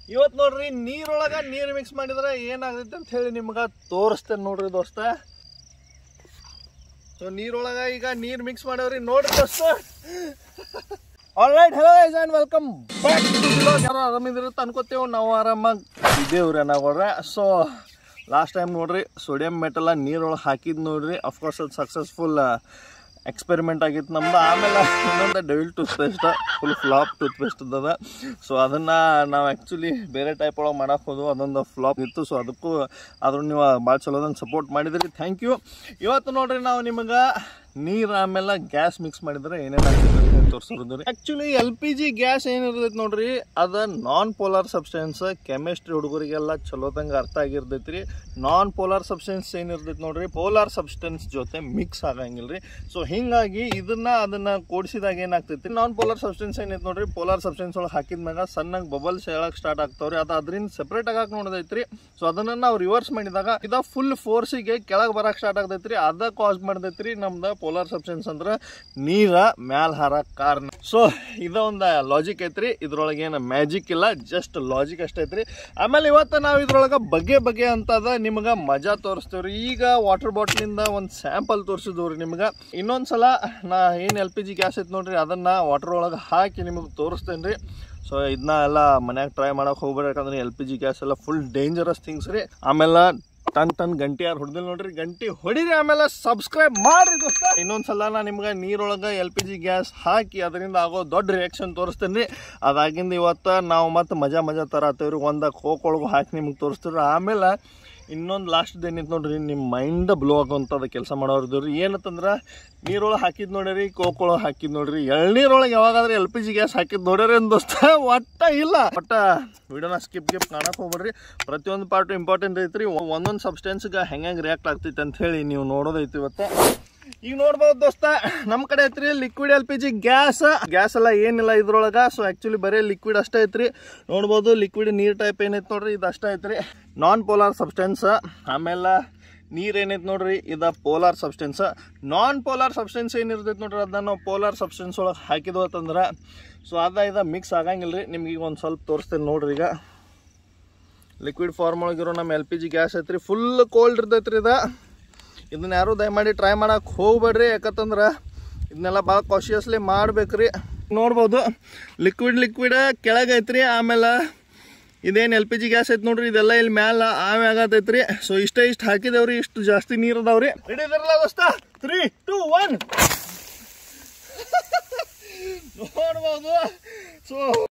ಇವತ್ತು ನೋಡ್ರಿ ನೀರೊಳಗ ನೀರು ಮಿಕ್ಸ್ ಮಾಡಿದ್ರೆ ಏನಾಗೈತೆ ಅಂತ ಹೇಳಿ ನಿಮ್ಗೆ ತೋರಿಸ್ತೇನೆ ನೋಡ್ರಿ ದೋಸ್ತ ಸೊ ನೀರೊಳಗ ಈಗ ನೀರು ಮಿಕ್ಸ್ ಮಾಡವ್ರಿ ನೋಡ್ರಿ ದೋಸ್ತ alright hello guys and welcome back to blog ಯಾರು ಆರಾಮಿದಿರುತ್ತೆ ಅನ್ಕೋತೇವೆ ನಾವು ಆರಾಮಾಗಿ ಇದ್ದೇವ್ರಿ ನಾವ್ರೆ ಸೊ ಲಾಸ್ಟ್ ಟೈಮ್ ನೋಡ್ರಿ ಸೋಡಿಯಂ ಮೆಟಲ ನೀರೊಳಗೆ ಹಾಕಿದ್ ನೋಡ್ರಿ ಅಫ್ಕೋರ್ಸ್ ಅದು ಸಕ್ಸಸ್ಫುಲ್ ಎಕ್ಸ್ಪೆರಿಮೆಂಟ್ ಆಗಿತ್ತು ನಮ್ದು ಆಮೇಲೆ ಇನ್ನೊಂದು devil toothpaste full flop toothpaste ಅದ ಸೊ ಅದನ್ನು ನಾವು ಆ್ಯಕ್ಚುಲಿ ಬೇರೆ ಟೈಪ್ ಒಳಗೆ ಮಾಡಕ್ಕೆ ಹೋದ್ವು ಅದೊಂದು ಫ್ಲಾಪ್ ಇತ್ತು ಸೊ ಅದಕ್ಕೂ ಆದ್ರೂ ನೀವು ಭಾಳ ಚಲೋದಂಗೆ ಸಪೋರ್ಟ್ ಮಾಡಿದ್ರಿ ಥ್ಯಾಂಕ್ ಯು ಇವತ್ತು ನೋಡ್ರಿ ನಾವು ನಿಮಗೆ ನೀರು ಆಮೇಲೆ ಗ್ಯಾಸ್ ಮಿಕ್ಸ್ ಮಾಡಿದ್ರೆ ಏನೇನು ಆಗ್ತದೆ ತೋರಿಸೋದು actually L P G gas ಏನಿರ್ತೈತೆ ನೋಡ್ರಿ ಅದ ನಾನ್ ಪೋಲಾರ್ ಸಬ್ಸ್ಟೆನ್ಸ್ ಕೆಮಿಸ್ಟ್ರಿ ಹುಡುಗರಿಗೆಲ್ಲ ಚಲೋದಂಗೆ ಅರ್ಥ ಆಗಿರ್ತೈತಿ ರೀ ನಾನ್ ಪೋಲಾರ್ ಸಬ್ಸ್ಟೆನ್ಸ್ ಏನಿರ್ತೈತೆ ನೋಡ್ರಿ ಪೋಲಾರ್ ಸಬ್ಸ್ಟೆನ್ಸ್ ಜೊತೆ ಮಿಕ್ಸ್ ಆಗಂಗಿಲ್ಲ ರೀ ಸೊ ಹಿಂಗಾಗಿ ಇದನ್ನ ಅದನ್ನ ಕೂಡಿಸಿದಾಗ ಏನಾಗ್ತೈತಿ ನಾನ್ ಪೋಲಾರ್ ಸಬ್ಸ್ಟೆನ್ಸ್ ಏನೈತೆ ನೋಡ್ರಿ ಪೋಲಾರ್ ಸಬ್ಸ್ಟೆನ್ಸ್ ಒಳಗೆ ಹಾಕಿದ್ಮ್ಯಾಗ ಸಣ್ಣಗೆ ಬಬಲ್ಸ್ ಹೇಳಕ್ ಸ್ಟಾರ್ಟ್ ಆಗ್ತಾವ್ರಿ ಅದು ಅದರಿಂದ ಸೆಪರೇಟ್ ಆಗಕ್ಕೆ ನೋಡದೈತ್ರಿ ಸೊ ಅದನ್ನ ನಾವು ರಿವರ್ಸ್ ಮಾಡಿದಾಗ ಇದ ಫುಲ್ ಫೋರ್ಸಿಗೆ ಕೆಳಗೆ ಬರಕ್ ಸ್ಟಾರ್ಟ್ ಆಗ್ತೈತ್ರಿ ಅದ ಕಾಸ್ ಮಾಡ್ತೈತ್ರಿ ನಮ್ದು ಪೋಲಾರ್ ಸಬ್ಸ್ಟೆನ್ಸ್ ಅಂದ್ರೆ ನೀರ ಮ್ಯಾಲ್ ಹಾರಕ್ ಕಾರಣ ಸೊ ಇದೊಂದು ಲಾಜಿಕ್ ಐತ್ರಿ ಇದ್ರೊಳಗೆ ಏನು ಮ್ಯಾಜಿಕ್ ಇಲ್ಲ ಜಸ್ಟ್ ಲಾಜಿಕ್ ಅಷ್ಟೇ ಐತ್ರಿ ಆಮೇಲೆ ಇವತ್ತು ನಾವು ಇದ್ರೊಳಗೆ ಬಗೆ ಬಗೆ ಅಂತದ ನಿಮ್ಗೆ ಮಜಾ ತೋರಿಸ್ತೇವ್ರಿ ಈಗ ವಾಟರ್ ಬಾಟ್ಲಿಂದ ಒಂದು ಸ್ಯಾಂಪಲ್ ತೋರಿಸಿದ್ವಿ ನಿಮ್ಗೆ ಇನ್ನೊಂದ್ಸಲ ನಾ ಏನು ಎಲ್ ಪಿ ಜಿ ಗ್ಯಾಸ್ ಐತೆ ನೋಡ್ರಿ ಅದನ್ನ ವಾಟರ್ ಒಳಗೆ ಹಾಕಿ ನಿಮಗೆ ತೋರಿಸ್ತೇನೆ ರೀ ಸೊ ಇದನ್ನ ಎಲ್ಲ ಮನ್ಯಾಗ ಟ್ರೈ ಮಾಡಕ್ ಹೋಗ್ಬೇಡ್ರಿ ಯಾಕಂದ್ರೆ ಎಲ್ ಪಿ ಜಿ ಗ್ಯಾಸ್ ಎಲ್ಲ ಫುಲ್ ಡೇಂಜರಸ್ ಥಿಂಗ್ಸ್ ರೀ ಆಮೇಲೆ ಟನ್ ಟನ್ ಗಂಟೆ ಯಾರು ಹೊಡೆದಿಲ್ಲ ನೋಡ್ರಿ ಗಂಟೆ ಹೊಡಿರಿ ಆಮೇಲೆ ಸಬ್ಸ್ಕ್ರೈಬ್ ಮಾಡ್ರಿ ದೋಸ್ತ ಇನ್ನೊಂದ್ಸಲ ನಾ ನಿಮ್ಗೆ ನೀರೊಳಗೆ ಎಲ್ ಪಿ ಜಿ ಗ್ಯಾಸ್ ಹಾಕಿ ಅದರಿಂದ ಆಗೋ ದೊಡ್ಡ ರಿಯಾಕ್ಷನ್ ತೋರಿಸ್ತೇನೆ ರೀ ಅದಾಗಿಂದ ಇವತ್ತು ನಾವು ಮತ್ತೆ ಮಜಾ ಮಜಾ ತರತ್ತೇವ್ರಿ ಒಂದ ಕೋಕ್ ಒಳಗೂ ಹಾಕಿ ನಿಮ್ಗೆ ತೋರಿಸ್ತೀವ್ರಿ ಆಮೇಲೆ ಇನ್ನೊಂದು ಲಾಸ್ಟ್ ಏನೈತೆ ನೋಡ್ರಿ ನಿಮ್ಮ ಮೈಂಡ್ ಬ್ಲೋ ಆಗೋಂಥದ್ದು ಕೆಲಸ ಮಾಡೋರ್ದು ರೀ ಏನಂತಂದ್ರೆ ನೀರೊಳಗೆ ಹಾಕಿದ್ ನೋಡ್ರಿ ಕೋಕ್ ಒಳಗೆ ಹಾಕಿದ್ ನೋಡ್ರಿ ಎಳ್ನೀರೊಳಗೆ ಯಾವಾಗಾದ್ರೆ ಎಲ್ ಪಿ ಜಿ ಗ್ಯಾಸ್ ಹಾಕಿದ್ ನೋಡ್ರಿ ಅಂತ ದೋಸ್ತ ಒಟ್ಟ ಇಲ್ಲ ಒಟ್ಟ ವಿಡಿಯೋನ ಸ್ಕಿಪ್ ಗಿಪ್ ಕಾಣಕ್ ಹೋಗ್ಬೇಡ್ರಿ ಪ್ರತಿಯೊಂದು ಪಾರ್ಟ್ ಇಂಪಾರ್ಟೆಂಟ್ ಐತ್ರಿ ಒಂದೊಂದು ಸಬ್ಸ್ಟೆನ್ಸ್ಗೆ ಹೆಂಗೆ ರಿಯಾಕ್ಟ್ ಆಗ್ತೈತೆ ಅಂತ ಹೇಳಿ ನೀವು ನೋಡೋದೈತಿ ಇವತ್ತು ಈಗ ನೋಡ್ಬೋದು ದೋಸ್ತ ನಮ್ಮ ಕಡೆ ಐತ್ರಿ liquid L P G gas gas ಎಲ್ಲ ಏನಿಲ್ಲ ಇದ್ರೊಳಗ ಸೊ ಆಕ್ಚುಲಿ ಬರೀ ಲಿಕ್ವಿಡ್ ಅಷ್ಟೇ ಐತ್ರಿ ನೋಡ್ಬೋದು ಲಿಕ್ವಿಡ್ ನೀರ್ ಟೈಪ್ ಏನೈತೆ ನೋಡ್ರಿ ಇದು ಅಷ್ಟೇ ಐತ್ರಿ ನಾನ್ ಪೋಲಾರ್ ಸಬ್ಸ್ಟೆನ್ಸ್ ಆಮೇಲೆ ನೀರ್ ಏನೈತೆ ನೋಡ್ರಿ ಇದ polar substance non polar substance ಏನಿರ್ತೈತೆ ನೋಡ್ರಿ ಅದನ್ನ ನಾವು ಪೋಲಾರ್ ಸಬ್ಸ್ಟೆನ್ಸ್ ಒಳಗೆ ಹಾಕಿದ್ವು ಅಂತಂದ್ರೆ ಸೊ ಅದ ಇದ ಮಿಕ್ಸ್ ಆಗಂಗಿಲ್ಲ ರೀ ನಿಮ್ಗೆ ಈಗ ಒಂದು ಸ್ವಲ್ಪ ತೋರಿಸ್ತೇನೆ ನೋಡ್ರಿ ಈಗ ಲಿಕ್ವಿಡ್ ಫಾರ್ಮ್ ಒಳಗಿರೋ ನಮ್ಮ ಎಲ್ ಪಿ ಜಿ ಗ್ಯಾಸ್ ಐತ್ರಿ ಫುಲ್ ಕೋಲ್ಡ್ ಇರ್ತೈತ್ರಿ ಇದ ಇದನ್ನ ಯಾರು ದಯಮಾಡಿ ಟ್ರೈ ಮಾಡಕ್ಕೆ ಹೋಗ್ಬೇಡ್ರಿ ಯಾಕಂತಂದ್ರೆ ಇದನ್ನೆಲ್ಲ ಭಾಳ ಕಾಶಿಯಸ್ಲಿ ಮಾಡ್ಬೇಕ್ರಿ ನೋಡ್ಬೋದು ಲಿಕ್ವಿಡ್ ಲಿಕ್ವಿಡ್ ಕೆಳಗೆ ಐತ್ರಿ ಆಮೇಲೆ ಇದೇನು ಎಲ್ ಪಿ ಜಿ ಗ್ಯಾಸ್ ಐತೆ ನೋಡ್ರಿ ಇದೆಲ್ಲ ಇಲ್ಲಿ ಮ್ಯಾಲ ಆಮೆ ಆಗತೈತ್ರಿ ಸೊ ಇಷ್ಟ ಇಷ್ಟು ಹಾಕಿದೇವ್ರಿ ಇಷ್ಟು ಜಾಸ್ತಿ ನೀರು ಅದಾವ್ರಿ ರೆಡಿ ಇದಾರಲ್ಲ ದೋಸ್ತ ತ್ರೀ ಟೂ ಒನ್ ನೋಡ್ಬೋದು ಸೊ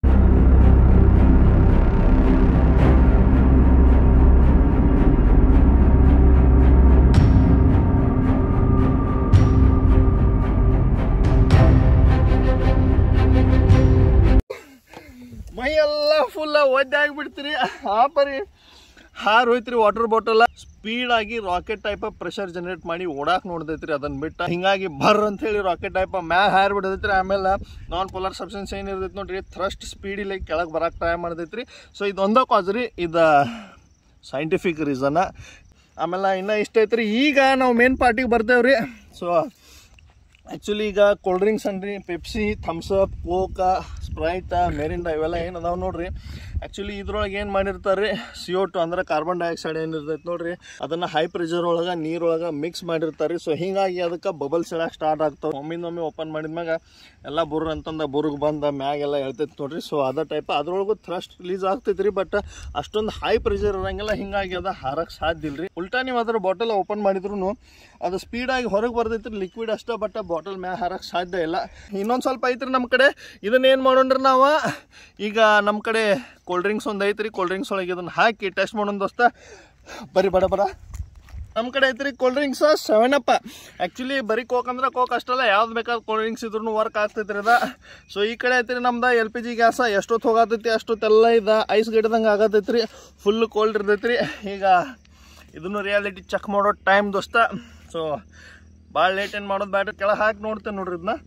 ಮೈ ಎಲ್ಲ ಫುಲ್ ಒದ್ದೆ ಆಗಿಬಿಡ್ತೀರಿ ಆ ಪರಿ ಹಾರ್ ಹೋಯ್ತ್ರಿ ವಾಟರ್ ಬಾಟಲ್ ಸ್ಪೀಡ್ ಆಗಿ ರಾಕೆಟ್ ಟೈಪ್ ಪ್ರೆಷರ್ ಜನರೇಟ್ ಮಾಡಿ ಓಡಾಕ್ ನೋಡ್ದೈತ್ರಿ ಅದನ್ನ ಬಿಟ್ಟು ಹಿಂಗಾಗಿ ಭರ್ ಅಂತ ಹೇಳಿ ರಾಕೆಟ್ ಟೈಪ್ ಮ್ಯಾಗ ಹಾರ್ ಬಿಡದೈತ್ರಿ ಆಮೇಲೆ ನಾನ್ ಪೋಲಾರ್ ಸಬ್ಸ್ಟೆನ್ಸ್ ಏನಿರ್ತೈತಿ ನೋಡ್ರಿ ಥ್ರಸ್ಟ್ ಸ್ಪೀಡ್ ಇಲ್ಲ ಕೆಳಗೆ ಬರಕ್ಕೆ ಟ್ರೈ ಮಾಡ್ದೈತ್ರಿ ಸೊ ಇದೊಂದ ಕಾಸ್ ರೀ ಇದು ಸೈಂಟಿಫಿಕ್ ರೀಸನ್ ಆಮೇಲೆ ಇನ್ನ ಇಷ್ಟ ಐತ್ರಿ ಈಗ ನಾವು ಮೇನ್ ಪಾರ್ಟಿಗೆ ಬರ್ತೇವ್ರಿ ಸೊ ಆ್ಯಕ್ಚುಲಿ ಈಗ ಕೋಲ್ಡ್ ಡ್ರಿಂಕ್ಸ್ ಅನ್ರಿ Pepsi Thums Up coke Sprite Mirinda ಇವೆಲ್ಲ ಏನು ಅದಾವೆ ನೋಡ್ರಿ ಆ್ಯಕ್ಚುಲಿ ಇದ್ರೊಳಗೆ ಏನು ಮಾಡಿರ್ತಾರೆ ಸಿ ಓ ಟು ಅಂದ್ರೆ ಕಾರ್ಬನ್ ಡೈಆಕ್ಸೈಡ್ ಏನಿರ್ತೈತೆ ನೋಡ್ರಿ ಅದನ್ನು ಹೈ ಪ್ರೆಷರ್ ಒಳಗೆ ನೀರೊಳಗೆ ಮಿಕ್ಸ್ ಮಾಡಿರ್ತಾರೆ ಸೊ ಹೀಗಾಗಿ ಅದಕ್ಕೆ ಬಬಲ್ಸ್ ಇಡಕ್ಕೆ ಸ್ಟಾರ್ಟ್ ಆಗ್ತಾವೆ ಒಮ್ಮಿಂದ ಒಮ್ಮೆ ಓಪನ್ ಮಾಡಿದ್ಮ್ಯಾಗ ಎಲ್ಲ ಬುರ್ ಅಂತಂದ ಬುರ್ಗ್ ಬಂದ ಮ್ಯಾಗೆಲ್ಲ ಹೇಳ್ತೈತೆ ನೋಡ್ರಿ ಸೊ ಅದ ಟೈಪ್ ಅದ್ರೊಳಗೂ ಥ್ರಸ್ಟ್ ರಿಲೀಸ್ ಆಗ್ತೈತೆ ರೀ ಬಟ್ ಅಷ್ಟೊಂದು ಹೈ ಪ್ರೆಷರ್ ಇರಂಗಿಲ್ಲ ಹಿಂಗಾಗಿ ಅದ ಹಾರಕ್ಕೆ ಸಾಧ್ಯ ಇಲ್ಲ ರೀ ಉಲ್ಟಾ ನೀವು ಅದ್ರ ಬಾಟಲ್ ಓಪನ್ ಮಾಡಿದ್ರು ಅದು ಸ್ಪೀಡಾಗಿ ಹೊರಗೆ ಬರ್ತೈತ್ರಿ ಲಿಕ್ವಿಡ್ ಅಷ್ಟೇ ಬಟ್ ಬಾಟಲ್ ಮ್ಯಾಗ ಹಾರಕ್ಕೆ ಸಾಧ್ಯ ಇಲ್ಲ ಇನ್ನೊಂದು ಸ್ವಲ್ಪ ಐತ್ರಿ ನಮ್ಮ ಕಡೆ ಇದನ್ನ ಏನು ಮಾಡೋಣ್ರಿ ನಾವು ಈಗ ನಮ್ಮ ಕಡೆ ಕೋಲ್ಡ್ ಡ್ರಿಂಕ್ಸ್ ಒಂದು ಐತ್ರಿ ಕೋಲ್ಡ್ ಡ್ರಿಂಕ್ಸ್ ಒಳಗೆ ಇದನ್ನ ಹಾಕಿ ಟೆಸ್ಟ್ ಮಾಡೋಣ ದೋಸ್ತ ಬರೀ ಬಡ ಬಡ ನಮ್ಮ ಕಡೆ ಐತ್ರಿ cold drinks seven up actually ಬರೀ ಕೋಕ್ ಅಂದ್ರೆ ಕೋಕ್ ಅಷ್ಟಲ್ಲ ಯಾವ್ದು ಬೇಕಾದ ಕೋಲ್ಡ್ ಡ್ರಿಂಕ್ಸ್ ಇದ್ರೂ ವರ್ಕ್ ಆಗ್ತೈತ್ರಿ ಅದ ಸೊ ಈ ಕಡೆ ಐತ್ರಿ ನಮ್ದು ಎಲ್ ಪಿ ಜಿ ಗ್ಯಾಸ ಎಷ್ಟೊತ್ತು ಹೋಗತೈತಿ ಅಷ್ಟೊತ್ತೆಲ್ಲ ಇದು ಐಸ್ ಗಿಡದಂಗೆ ಆಗತೈತ್ರಿ ಫುಲ್ ಕೋಲ್ಡ್ ಇರ್ತೈತ್ರಿ ಈಗ ಇದನ್ನು ರಿಯಾಲಿಟಿ ಚೆಕ್ ಮಾಡೋ ಟೈಮ್ ದೋಸ್ತ ಸೊ ಭಾಳ ಲೇಟ್ ಏನು ಮಾಡೋದು ಬ್ಯಾಟ್ರಿ ಕೆಳಗೆ ಹಾಕಿ ನೋಡ್ತೇನೆ ನೋಡ್ರಿ ಇದನ್ನ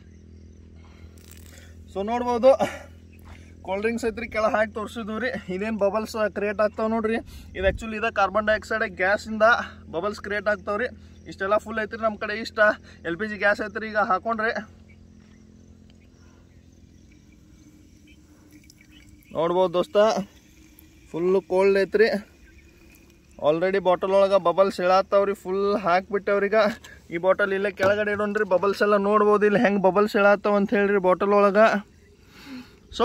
ಸೊ ನೋಡ್ಬೋದು ಕೋಲ್ಡ್ ಡ್ರಿಂಕ್ಸ್ ಐತ್ರಿ ಕೆಳಗೆ ಹಾಕಿ ತೋರಿಸಿದ್ವಿ ರೀ ಇದೇನು ಬಬಲ್ಸ್ ಕ್ರಿಯೇಟ್ ಆಗ್ತಾವ ನೋಡ್ರಿ ಇದು ಆ್ಯಕ್ಚುಲಿ ಇದು ಕಾರ್ಬನ್ ಡೈಆಕ್ಸೈಡ್ ಗ್ಯಾಸಿಂದ ಬಬಲ್ಸ್ ಕ್ರಿಯೇಟ್ ಆಗ್ತಾವ್ರಿ ಇಷ್ಟೆಲ್ಲ ಫುಲ್ ಐತ್ರಿ ನಮ್ಮ ಕಡೆ ಇಷ್ಟ ಎಲ್ ಪಿ ಜಿ ಗ್ಯಾಸ್ ಐತ್ರಿ ಈಗ ಹಾಕೊಂಡ್ರಿ ನೋಡ್ಬೋದು ದೋಸ್ತ ಫುಲ್ಲು ಕೋಲ್ಡ್ ಐತ್ರಿ ಆಲ್ರೆಡಿ ಬಾಟಲ್ ಒಳಗೆ ಬಬಲ್ಸ್ ಹೇಳತ್ತವ್ರಿ ಫುಲ್ ಹಾಕ್ಬಿಟ್ಟವ್ರೀಗ ಈ ಬಾಟಲ್ ಇಲ್ಲೇ ಕೆಳಗಡೆ ಇಡೋಣ್ರಿ ಬಬಲ್ಸ್ ಎಲ್ಲ ನೋಡ್ಬೋದು ಇಲ್ಲಿ ಹೆಂಗೆ ಬಬಲ್ಸ್ ಹೇಳತ್ತವ ಅಂತ ಹೇಳ್ರಿ ಬಾಟಲ್ ಒಳಗೆ ಸೊ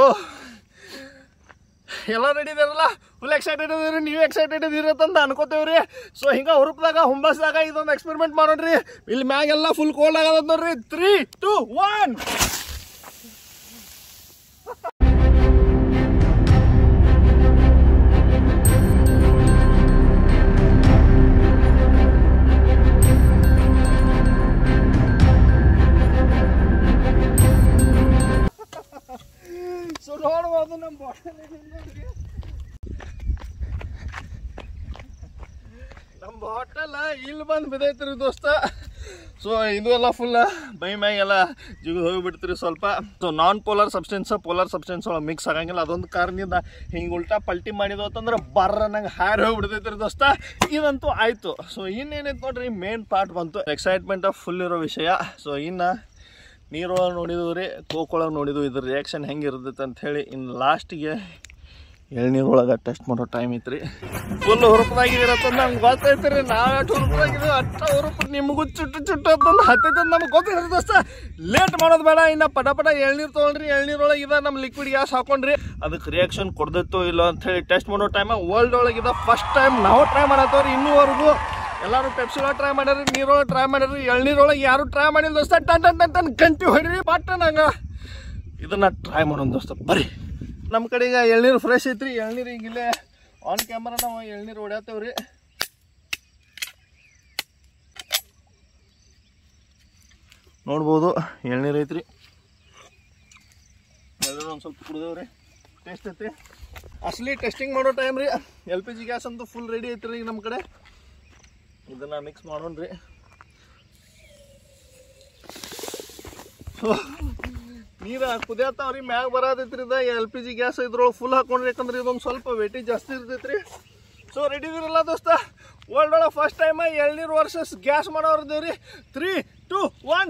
ಎಲ್ಲ ರೆಡಿ ಇದಾರಲ್ಲ ಫುಲ್ ಎಕ್ಸೈಟೆಡ್ ಇದೀರಿ ನೀವು ಎಕ್ಸೈಟೆಡ್ ಇದೀರಿ ಅಂತ ಅನ್ಕೋತೇವ್ರಿ ಸೊ ಹಿಂಗ ಹುರುಪ್ದಾಗ ಹುಂಬಸ್ದಾಗ ಇದೊಂದು ಎಕ್ಸ್ಪೆರಿಮೆಂಟ್ ಮಾಡೋಣ್ರಿ ಇಲ್ಲಿ ಮ್ಯಾಗೆಲ್ಲ ಫುಲ್ ಕೋಲ್ಡ್ ಆಗದ ನೋಡ್ರಿ ತ್ರೀ ಟು ಒನ್ ಸೊ ನೋಡ್ಬೋದು ನಮ್ಮ ಬಾಟಲ್ ನಮ್ಮ ಬಾಟಲ್ ಇಲ್ಲಿ ಬಂದು ಬಿದ್ದೈತ್ರಿ ದೋಸ್ತ ಸೊ ಇದು ಎಲ್ಲ ಫುಲ್ ಬೈ ಮ್ಯಾಗೆಲ್ಲ ಜಿಗಿದು ಹೋಗಿಬಿಡ್ತೀರಿ ಸ್ವಲ್ಪ so non polar substance polar substance ಒಳಗೆ ಮಿಕ್ಸ್ ಆಗಂಗಿಲ್ಲ ಅದೊಂದು ಕಾರಣದಿಂದ ಹಿಂಗೆ ಉಲ್ಟಾ ಪಲ್ಟಿ ಮಾಡಿದ್ವು ಅಂತಂದ್ರೆ ಬರ್ರ ನಂಗೆ ಹಾರಿ ಹೋಗ್ಬಿಡ್ತೈತ್ರಿ ದೋಸ್ತ ಇದಂತೂ ಆಯಿತು ಸೊ ಇನ್ನೇನೈತೆ ನೋಡ್ರಿ ಮೇನ್ ಪಾರ್ಟ್ ಬಂತು ಎಕ್ಸೈಟ್ಮೆಂಟ್ ಫುಲ್ ಇರೋ ವಿಷಯ ಸೊ ಇನ್ನು ನೀರೊಳಗೆ ನೋಡಿದ್ವು ರೀ ಕೋಕೊಳಗೆ ನೋಡಿದ್ವು ಇದ್ರ ರಿಯಾಕ್ಷನ್ ಹೆಂಗೆ ಇರ್ತೈತೆ ಅಂತ ಹೇಳಿ ಇನ್ನು ಲಾಸ್ಟಿಗೆ ಎಳ್ನೀರೊಳಗೆ ಟೆಸ್ಟ್ ಮಾಡೋ ಟೈಮ್ ಐತ್ರಿ ಫುಲ್ ಹುರುಪದಾಗಿದ್ದೀರತ್ತ ನಮ್ಗೆ ಗೊತ್ತೈತೆ ರೀ ನಾವು ಎಷ್ಟು ಹುರುಪದಾಗಿದ್ದೀವಿ ಅಷ್ಟ ಹುರುಪು ನಿಮಗೂ ಚುಟ್ಟು ಚುಟ್ಟು ಅಂತಂದು ಹತ್ತೈತೆ ಅಂತ ನಮ್ಗೆ ಗೊತ್ತಿರುತ್ತೆ ದೋಸ್ತ ಲೇಟ್ ಮಾಡೋದು ಬೇಡ ಇನ್ನು ಪಟ ಪಟ ಎಳ್ನೀರು ತೊಗೊಂಡ್ರಿ ಎಳ್ನೀರೊಳಗೆ ಇದೆ ನಮ್ಮ ಲಿಕ್ವಿಡ್ ಗ್ಯಾಸ್ ಹಾಕೊಂಡ್ರಿ ಅದಕ್ಕೆ ರಿಯಾಕ್ಷನ್ ಕೊಡ್ದೈತೋ ಇಲ್ಲ ಅಂತ ಹೇಳಿ ಟೆಸ್ಟ್ ಮಾಡೋ ಟೈಮ್ ವರ್ಲ್ಡ್ ಒಳಗಿದೆ ಫಸ್ಟ್ ಟೈಮ್ ನಾವು ಟ್ರೈ ಮಾಡತ್ತವ್ರಿ ಇನ್ನೂವರೆಗೂ ಎಲ್ಲರೂ ಪೆಪ್ಸಿ ಒಳಗೆ ಟ್ರೈ ಮಾಡ್ಯಾರಿ ನೀರೊಳಗೆ ಟ್ರೈ ಮಾಡ್ಯಾರಿ ಎಳ್ನೀರೊಳಗೆ ಯಾರು ಟ್ರೈ ಮಾಡಿಲ್ಲ ದೋಸ್ತ ಟನ್ ಟನ್ ಟನ್ ಟನ್ ಗಂಟಿ ಹೊಡಿರಿ ಬಟ್ ನಂಗೆ ಇದನ್ನ ಟ್ರೈ ಮಾಡೋಣ ದೋಸ್ತ ಬರ್ರಿ ನಮ್ಮ ಕಡೆ ಈಗ ಎಳ್ನೀರು ಫ್ರೆಶ್ ಐತ್ರಿ ಎಳ್ನೀರು ಈಗ ಇಲ್ಲೇ ಆನ್ ಕ್ಯಾಮರಾ ನಾವು ಎಳ್ನೀರು ಹೊಡ್ಯಾತೇವ್ರಿ ನೋಡ್ಬೋದು ಎಳ್ನೀರು ಐತ್ರಿ ಎಳ್ನೀರು ಒಂದು ಸ್ವಲ್ಪ ಕುಡ್ದೇವ್ರಿ ಟೇಸ್ಟ್ ಐತಿ ಅಸಲಿ ಟೆಸ್ಟಿಂಗ್ ಮಾಡೋ ಟೈಮ್ ರೀ ಎಲ್ ಪಿ ಜಿ ಗ್ಯಾಸ್ ಅಂತೂ ಫುಲ್ ರೆಡಿ ಐತ್ರಿ ಈಗ ನಮ್ಮ ಕಡೆ ಇದನ್ನ ಮಿಕ್ಸ್ ಮಾಡೋಣ್ರಿ ನೀರು ಕುದಿಯತ್ತಾವ್ರಿ ಮ್ಯಾಗ ಬರತೈತ್ರಿ ಇದ ಎಲ್ ಪಿ ಜಿ ಗ್ಯಾಸ್ ಇದ್ರೊಳಗೆ ಫುಲ್ ಹಾಕೊಂಡ್ರಿ ಯಾಕಂದ್ರೆ ಇದೊಂದು ಸ್ವಲ್ಪ ವೇಟೇಜ್ ಜಾಸ್ತಿ ಇರ್ತೈತ್ರಿ ಸೊ ರೆಡಿ ಇದಿರಲ್ಲ ದೋಸ್ತ ವರ್ಲ್ಡ್ ಒಳಗೆ ಫಸ್ಟ್ ಟೈಮ್ ಎಳ್ನೀರು ವರ್ಸಸ್ ಗ್ಯಾಸ್ ಮಾಡೋರ್ದೇವ್ರಿ ತ್ರೀ ಟು ಒನ್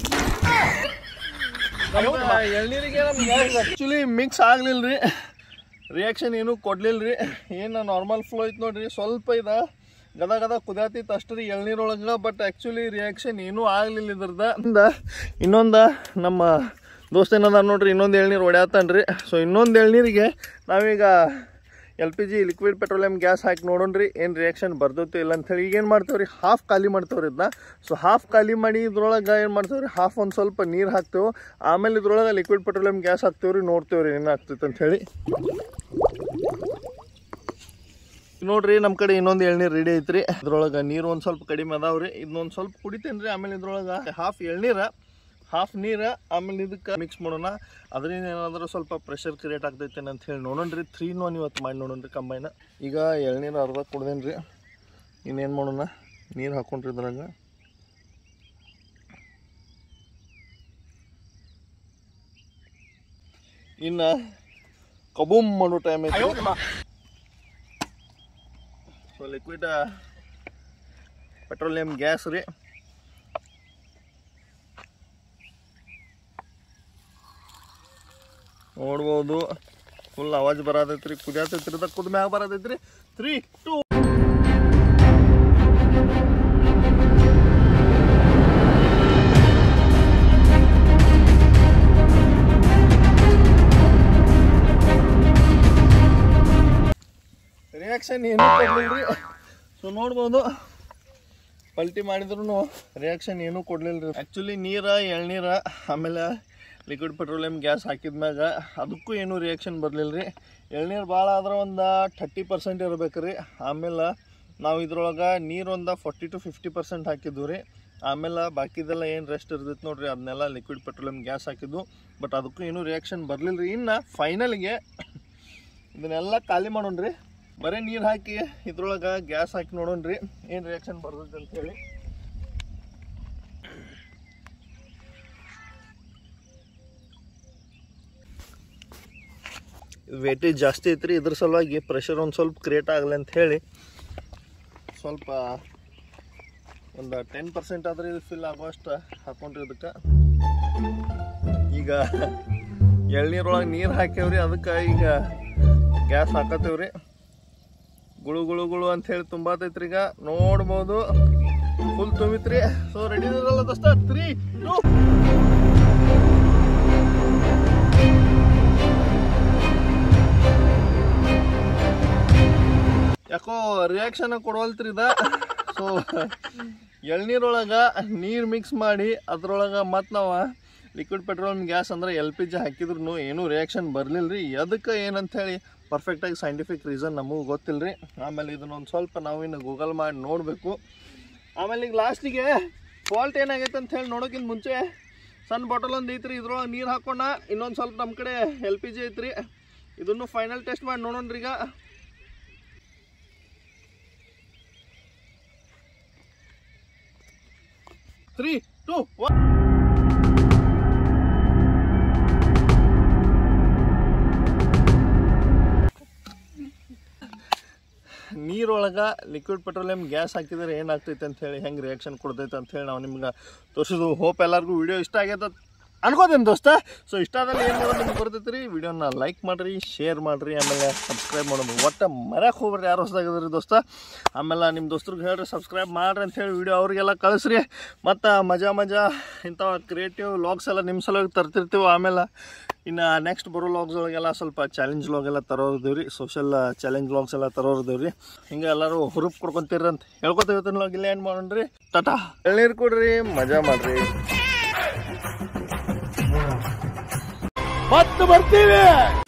ಎಳ್ನೀರಿಗೆ ನಮ್ಮ ಗ್ಯಾಸ್ ಆ್ಯಕ್ಚುಲಿ ಮಿಕ್ಸ್ ಆಗ್ಲಿಲ್ಲ ರೀ ರಿಯಾಕ್ಷನ್ ಏನೂ ಕೊಡ್ಲಿಲ್ಲ ರೀ ಏನು ನಾರ್ಮಲ್ ಫ್ಲೋ ಐತೆ ನೋಡ್ರಿ ಸ್ವಲ್ಪ ಇದ ಗದ ಗದ ಕುದಿಯತಿತ್ತು ಅಷ್ಟು ರೀ ಎಳ್ನೀರೊಳಗೆ ಬಟ್ ಆ್ಯಕ್ಚುಲಿ ರಿಯಾಕ್ಷನ್ ಏನೂ ಆಗಲಿಲ್ಲ ಇದ್ರದ ಇಂದ ಇನ್ನೊಂದು ನಮ್ಮ ದೋಸ್ತ ಏನದ ನೋಡ್ರಿ ಇನ್ನೊಂದು ಎಳ್ನೀರು ಹೊಡ್ಯಾತಾನ ರೀ ಸೊ ಇನ್ನೊಂದು ಎಳ್ನೀರಿಗೆ ನಾವೀಗ L P G liquid petroleum gas ಹಾಕಿ ನೋಡೋಣ್ರಿ ಏನು ರಿಯಾಕ್ಷನ್ ಬರ್ತೈತಿ ಇಲ್ಲ ಅಂಥೇಳಿ ಈಗ ಏನು ಮಾಡ್ತೇವೆ ರೀ ಹಾಫ್ ಖಾಲಿ ಮಾಡ್ತೇವ್ರಿ ಇದನ್ನ ಸೊ ಹಾಫ್ ಖಾಲಿ ಮಾಡಿ ಇದ್ರೊಳಗೆ ಏನು ಮಾಡ್ತೇವೆ ರೀ ಹಾಫ್ ಒಂದು ಸ್ವಲ್ಪ ನೀರು ಹಾಕ್ತೇವೆ ಆಮೇಲೆ ಇದ್ರೊಳಗೆ ಲಿಕ್ವಿಡ್ ಪೆಟ್ರೋಲಿಯಂ ಗ್ಯಾಸ್ ಹಾಕ್ತೇವೆ ರೀ ನೋಡ್ತೇವೆ ರೀ ಏನಾಗ್ತೈತೆ ಅಂತ ಹೇಳಿ ನೋಡ್ರಿ ನಮ್ಮ ಕಡೆ ಇನ್ನೊಂದು ಎಳ್ನೀರು ರೆಡಿ ಐತ್ರಿ ಇದ್ರೊಳಗೆ ನೀರು ಒಂದು ಸ್ವಲ್ಪ ಕಡಿಮೆ ಅದಾವ್ರಿ ಇದನ್ನೊಂದು ಸ್ವಲ್ಪ ಕುಡಿತೇನೆ ರೀ ಆಮೇಲೆ ಇದ್ರೊಳಗೆ ಹಾಫ್ ಎಳ್ನೀರ ಹಾಫ್ ನೀರು ಆಮೇಲೆ ಇದಕ್ಕೆ ಮಿಕ್ಸ್ ಮಾಡೋಣ ಅದರಿಂದ ಏನಾದರೂ ಸ್ವಲ್ಪ ಪ್ರೆಷರ್ ಕ್ರಿಯೇಟ್ ಆಗ್ತೈತೆ ಅಂತ ಹೇಳಿ ನೋಡೋಣ್ರಿ ತ್ರೀ ನೋನ್ ಇವತ್ತು ಮಾಡಿ ನೋಡೋಣ್ರಿ ಕಂಬೈನ ಈಗ ಎಳ್ನೀರು ಅರ್ಧ ಕುಡ್ದೇನಿ ರೀ ಇನ್ನೇನು ಮಾಡೋಣ ನೀರು ಹಾಕೊಂಡ್ರಿ ಇದ್ರಾಗ ಇನ್ನು ಕಬೂಮ್ ಮಾಡೋ ಟೈಮ್ ಐತಿ ಸೊ ಲಿಕ್ವಿಡ್ ಪೆಟ್ರೋಲಿಯಂ ಗ್ಯಾಸ್ ರೀ ನೋಡ್ಬೋದು ಫುಲ್ ಅವಾಜ್ ಬರತೈತ್ರಿ ಕುದಿಯತೈತ್ರಿ ಇದ ಕುದ್ ಮ್ಯಾಗ ಬರತೈತ್ರಿ ತ್ರೀ ಟೂ ರಿಯಾಕ್ಷನ್ ಏನು ಕೊಡ್ಲಿಲ್ರಿ ಸೊ ನೋಡ್ಬೋದು ಪಲ್ಟಿ ಮಾಡಿದ್ರು ರಿಯಾಕ್ಷನ್ ಏನೂ ಕೊಡ್ಲಿಲ್ಲ ರೀ ಆ್ಯಕ್ಚುಲಿ ನೀರ ಎಳ್ನೀರ ಆಮೇಲೆ ಲಿಕ್ವಿಡ್ ಪೆಟ್ರೋಲಿಯಂ ಗ್ಯಾಸ್ ಹಾಕಿದ್ಮ್ಯಾಗ ಅದಕ್ಕೂ ಏನೂ ರಿಯಾಕ್ಷನ್ ಬರಲಿಲ್ಲ ರೀ ಎಳ್ನೀರು ಭಾಳ ಆದ್ರೆ ಒಂದು ಥರ್ಟಿ ಪರ್ಸೆಂಟ್ ಇರ್ಬೇಕು ರೀ ಆಮೇಲೆ ನಾವು ಇದ್ರೊಳಗೆ ನೀರು ಒಂದು ಫಾರ್ಟಿ ಟು ಫಿಫ್ಟಿ ಪರ್ಸೆಂಟ್ ಹಾಕಿದ್ವು ರೀ ಆಮೇಲೆ ಬಾಕಿದೆಲ್ಲ ಏನು ರೆಸ್ಟ್ ಇರ್ತೈತೆ ನೋಡ್ರಿ ಅದನ್ನೆಲ್ಲ ಲಿಕ್ವಿಡ್ ಪೆಟ್ರೋಲಿಯಂ ಗ್ಯಾಸ್ ಹಾಕಿದ್ವು ಬಟ್ ಅದಕ್ಕೂ ಏನೂ ರಿಯಾಕ್ಷನ್ ಬರಲಿಲ್ಲ ರೀ ಇನ್ನು ಫೈನಲ್ಗೆ ಇದನ್ನೆಲ್ಲ ಖಾಲಿ ಮಾಡೋಣ್ರಿ ಬರೀ ನೀರು ಹಾಕಿ ಇದ್ರೊಳಗೆ ಗ್ಯಾಸ್ ಹಾಕಿ ನೋಡೋಣ್ರಿ ಏನು ರಿಯಾಕ್ಷನ್ ಬರ್ತೈತೆ ಅಂತ ಹೇಳಿ ವೇಟೇಜ್ ಜಾಸ್ತಿ ಐತ್ರಿ ಇದ್ರ ಸಲುವಾಗಿ ಪ್ರೆಷರ್ ಒಂದು ಸ್ವಲ್ಪ ಕ್ರಿಯೇಟ್ ಆಗಲಿ ಅಂತ ಹೇಳಿ ಸ್ವಲ್ಪ ಒಂದು ಟೆನ್ ಪರ್ಸೆಂಟ್ ಆದ್ರೆ ಇದು ಫಿಲ್ ಆಗೋಷ್ಟು ಹಾಕೊಂಡ್ರಿ ಇದಕ್ಕೆ ಈಗ ಎಳ್ನೀರೊಳಗೆ ನೀರು ಹಾಕ್ಯಾವ್ರಿ ಅದಕ್ಕೆ ಈಗ ಗ್ಯಾಸ್ ಹಾಕತ್ತೇವ್ರಿ ಗುಳು ಗುಳು ಗುಳು ಅಂತ ಹೇಳಿ ತುಂಬಾತೈತ್ರಿ ಈಗ ನೋಡ್ಬೋದು ಫುಲ್ ತುಂಬಿತ್ರಿ ಸೊ ರೆಡಿ ಇರಲ್ಲ ದೋಸ್ತ ತ್ರೀ ಟೂ ಯಾಕೋ ರಿಯಾಕ್ಷನ್ ಕೊಡವಲ್ತ್ರಿ ಇದ ಸೊ ಎಳ್ನೀರೊಳಗ ನೀರು ಮಿಕ್ಸ್ ಮಾಡಿ ಅದ್ರೊಳಗೆ ಮತ್ತು ನಾವು ಲಿಕ್ವಿಡ್ ಪೆಟ್ರೋಲ್ ಗ್ಯಾಸ್ ಅಂದ್ರೆ ಎಲ್ ಪಿ ಜಿ ಹಾಕಿದ್ರು ಏನೂ ರಿಯಾಕ್ಷನ್ ಬರಲಿಲ್ಲ ರೀ ಅದಕ್ಕೆ ಏನಂತ ಹೇಳಿ ಪರ್ಫೆಕ್ಟಾಗಿ ಸೈಂಟಿಫಿಕ್ ರೀಸನ್ ನಮಗೂ ಗೊತ್ತಿಲ್ಲ ರೀ ಆಮೇಲೆ ಇದನ್ನೊಂದು ಸ್ವಲ್ಪ ನಾವು ಇನ್ನು ಗೂಗಲ್ ಮಾಡಿ ನೋಡಬೇಕು ಆಮೇಲೆ ಈಗ ಲಾಸ್ಟಿಗೆ ಫಾಲ್ಟ್ ಏನಾಗೈತೆ ಅಂತ ಹೇಳಿ ನೋಡೋಕ್ಕಿಂತ ಮುಂಚೆ ಸಣ್ಣ ಬಾಟಲ್ ಒಂದು ಐತ್ರಿ ಇದ್ರೊಳಗೆ ನೀರು ಹಾಕೋಣ ಇನ್ನೊಂದು ಸ್ವಲ್ಪ ನಮ್ಮ ಕಡೆ ಎಲ್ ಪಿ ಜಿ ಐತ್ರಿ ಇದನ್ನು ಫೈನಲ್ ಟೆಸ್ಟ್ ಮಾಡಿ ನೋಡೋಣ್ರಿ ಈಗ ತ್ರೀ ಟೂ ಒನ್ ನೀರೊಳಗೆ ಲಿಕ್ವಿಡ್ ಪೆಟ್ರೋಲಿಯಂ ಗ್ಯಾಸ್ ಹಾಕಿದ್ರೆ ಏನಾಗ್ತೈತೆ ಅಂತ ಹೇಳಿ ಹೆಂಗೆ ರಿಯಾಕ್ಷನ್ ಕೊಡ್ತೈತೆ ಅಂತ ಹೇಳಿ ನಾವು ನಿಮ್ಗೆ ತೋರಿಸಿದ್ವು ಹೋಪ್ ಎಲ್ಲರಿಗೂ ವಿಡಿಯೋ ಇಷ್ಟ ಆಗೈತೆ ಅನ್ಕೋತೀನಿ ದೋಸ್ತ ಸೊ ಇಷ್ಟ ಆದಲ್ಲಿ ಏನು ಮಾಡೋದು ನಿಮ್ಗೆ ಬರ್ತೈತೆ ರೀ ವಿಡಿಯೋನ ಲೈಕ್ ಮಾಡಿರಿ ಶೇರ್ ಮಾಡಿರಿ ಆಮೇಲೆ ಸಬ್ಸ್ಕ್ರೈಬ್ ಮಾಡೋದು ಒಟ್ಟು ಮರ್ಯಾಕೆ ಹೋಗ್ಬೇಡ್ರಿ ಯಾರು ಹೊಸದಾಗಿದ್ರಿ ದೋಸ್ತ ಆಮೇಲೆ ನಿಮ್ಮ ದೋಸ್ತರಿಗೆ ಹೇಳ್ರಿ ಸಬ್ಸ್ಕ್ರೈಬ್ ಮಾಡ್ರಿ ಅಂತ ಹೇಳಿ ವಿಡಿಯೋ ಅವ್ರಿಗೆಲ್ಲ ಕಳಿಸ್ರಿ ಮತ್ತು ಮಜಾ ಮಜಾ ಇಂಥ ಕ್ರಿಯೇಟಿವ್ ಲಾಗ್ಸ್ ಎಲ್ಲ ನಿಮ್ಮ ಸಲುವಾಗಿ ತರ್ತಿರ್ತೀವಿ ಆಮೇಲೆ ಇನ್ನು ನೆಕ್ಸ್ಟ್ ಬರೋ ಲಾಗ್ಸ್ ಒಳಗೆಲ್ಲ ಸ್ವಲ್ಪ ಚಾಲೆಂಜ್ ಲಾಗ್ ಎಲ್ಲ ತರೋರ್ದೇವ್ ರೀ ಸೋಷಲ್ ಚಾಲೆಂಜ್ ಲಾಗ್ಸ್ ಎಲ್ಲ ತರೋರ್ದೇವ್ ರೀ ಹಿಂಗೆ ಎಲ್ಲರೂ ಹುರುಪ್ ಕೊಡ್ಕೊಂತೀರಿ ಅಂತ ಹೇಳ್ಕೊತ ಇವತ್ತಿನ ಲಾಗ್ ಇಲ್ಲ ಏನು ಮಾಡೋಣ್ರಿ ಟಾಟಾ ಎಳ್ನೀರು ಕೊಡ್ರಿ ಮಜಾ ಮಾಡ್ರಿ ಮತ್ತೆ ಬರ್ತೀವಿ